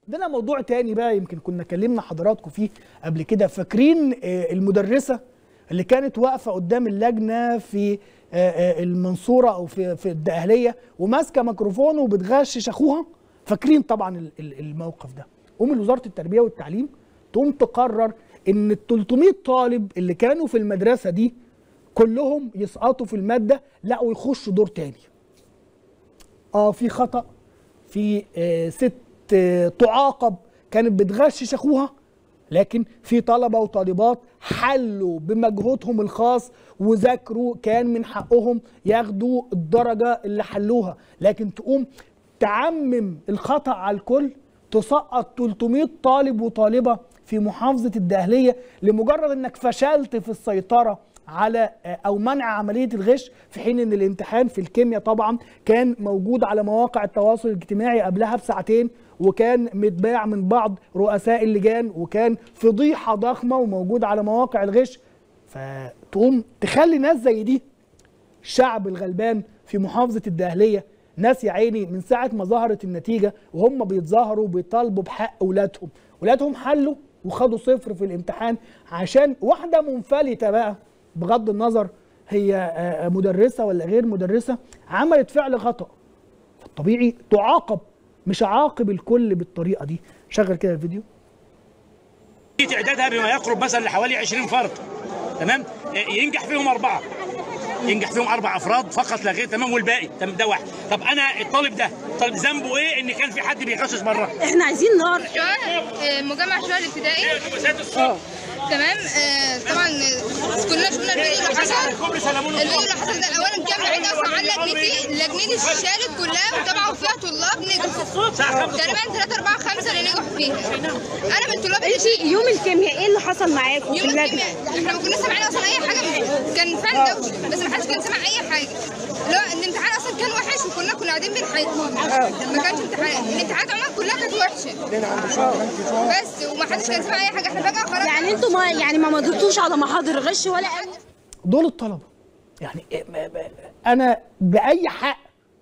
عندنا موضوع تاني بقى يمكن كنا كلمنا حضراتكم فيه قبل كده فاكرين آه، المدرسة اللي كانت واقفة قدام اللجنة في آه، آه، المنصورة أو في في الدقهلية وماسكة ميكروفون وبتغشش أخوها فاكرين طبعا ال- ال- الموقف ده قوم وزارة التربية والتعليم تقوم تقرر إن ال 300 طالب اللي كانوا في المدرسة دي كلهم يسقطوا في المادة لا ويخشوا دور تاني اه في خطأ في آه، ست آه، تعاقب كانت بتغشش اخوها لكن في طلبه وطالبات حلوا بمجهودهم الخاص وذاكروا كان من حقهم ياخدوا الدرجه اللي حلوها لكن تقوم تعمم الخطا على الكل تسقط 300 طالب وطالبه في محافظه الدهليه لمجرد انك فشلت في السيطره على او منع عمليه الغش في حين ان الامتحان في الكيمياء طبعا كان موجود على مواقع التواصل الاجتماعي قبلها بساعتين وكان متباع من بعض رؤساء اللجان وكان فضيحه ضخمه وموجود على مواقع الغش فتقوم تخلي ناس زي دي الشعب الغلبان في محافظة الدهلية ناس يا عيني من ساعة ما ظهرت النتيجة وهم بيتظاهروا وبيطالبوا بحق أولادهم أولادهم حلوا وخدوا صفر في الامتحان عشان واحدة منفلتة بقى بغض النظر هي آه، مدرسة ولا غير مدرسة عملت فعل خطأ فالطبيعي تعاقب مش عاقب الكل بالطريقة دي شغل كده الفيديو تعدادها بما يقرب مثلا لحوالي 20 فرد تمام ينجح فيهم اربعه ينجح فيهم اربع افراد فقط لا غير تمام والباقي تمام ده واحد طب انا الطالب ده طالب ذنبه ايه ان كان في حد بيغشش بره احنا عايزين نار شوارع آه، مجمع شوارع الابتدائي تمام آه، طبعا آه، كلنا شفنا الفيديو اللي حصل كوبري سلمون الفيديو اللي حصل ده اولا كان بعيد اصلا عن لجنتي لجنتي اشتغلت كلها وطبعا فيها طلاب نجحوا تقريبا 3 4 5 اللي نجحوا فيها انا من الطلاب اللي انت يوم الكيمياء ايه اللي حصل معاكم في يوم اللجنه الكيمياء احنا ما كناش سامعين اصلا اي حاجه كان فعلا دوشه بس ما حدش كان سامع اي حاجه اللي هو الامتحان اصلا كان وحش وكنا كنا قاعدين بنحل ما كانش امتحان الامتحانات عموما كلها كانت وحشه بس وما حدش كان سامع اي حاجه احنا فجاه خرجنا يعني انتوا ما يعني ما مضيتوش على محاضر غش ولا أي- دول الطلبه يعني إيه- ما- ما- انا باي حق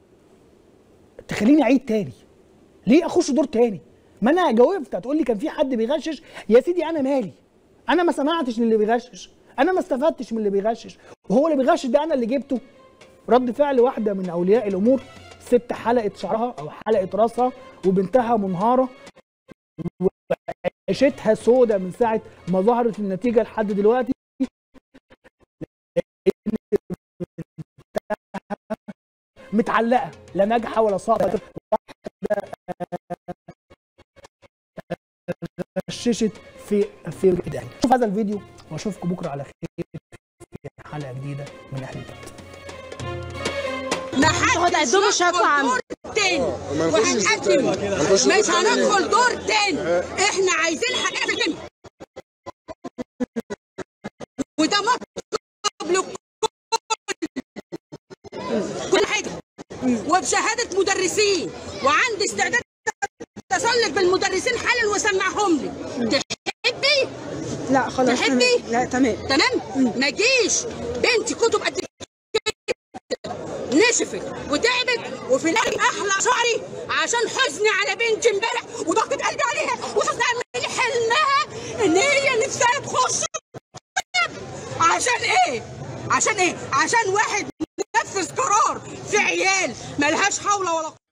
تخليني اعيد تاني ليه اخش دور تاني ما انا جاوبت هتقول لي كان في حد بيغشش يا سيدي انا مالي انا ما سمعتش للي بيغشش انا ما استفدتش من اللي بيغشش وهو اللي بيغشش ده انا اللي جبته رد فعل واحده من اولياء الامور ست حلقت شعرها او حلقت راسها وبنتها منهاره وعيشتها سودة من ساعه ما ظهرت النتيجه لحد دلوقتي متعلقه لا ناجحه ولا ساقطه واحده غششت في في الابتدائي شوف هذا الفيديو واشوفكم بكره على خير في حلقه جديده من اهل البيت ما هو حدش تقدموا يدخل شكوى عن- دور تاني وهنقدم مش هندخل دور تاني احنا عايزين حقيقة في الكيمياء وده مطلب لكل كل حاجة وبشهادة مدرسين وعندي استعداد اتصل بالمدرسين حالا واسمعهم لي تحبي لا خلاص تحبي؟ تمام. لا تمام تمام ما جيش بنتي كتب قد كده نشفت وتعبت وفي الاخر احلى شعري عشان حزني على بنتي امبارح وضغط قلبي عليها وشفت من حلمها ان هي نفسها تخش عشان ايه؟ عشان ايه؟ عشان واحد نفذ قرار في عيال ملهاش حول ولا قوه